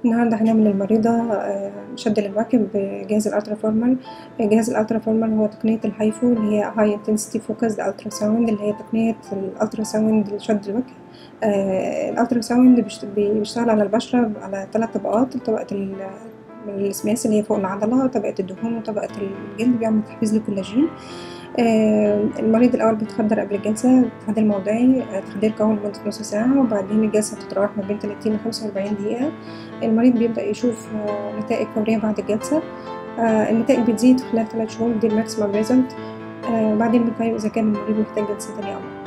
النهاردة هنعمل للمريضة آه، شد للوجه بجهاز الالترا فورمال جهاز الالترا فورمال هو تقنية الهايفو اللي هي هاي انتنسيتي فوكسد الترا ساوند اللي هي تقنية الالترا ساوند لشد الوجه آه، الالترا ساوند بيشت- بيشتغل على البشرة على ثلاث طبقات طبقة ال- الاسماس اللي هي فوق العضلة طبقة الدهون وطبقة الجلد بيعمل تحفيز للكولاجين آه، المريض الأول بيتخدر قبل الجلسة تخدير موضعي آه، تخدير قوي لمدة نص ساعة وبعدين الجلسة بتتراوح ما بين 30 ل 45 دقيقة المريض بيبدأ يشوف آه، نتائج فورية بعد الجلسة آه، النتائج بتزيد خلال 3 شهور دي الماكسيمم ريزلت بعدين بنقيم إذا كان المريض محتاج جلسة تانية أو لأ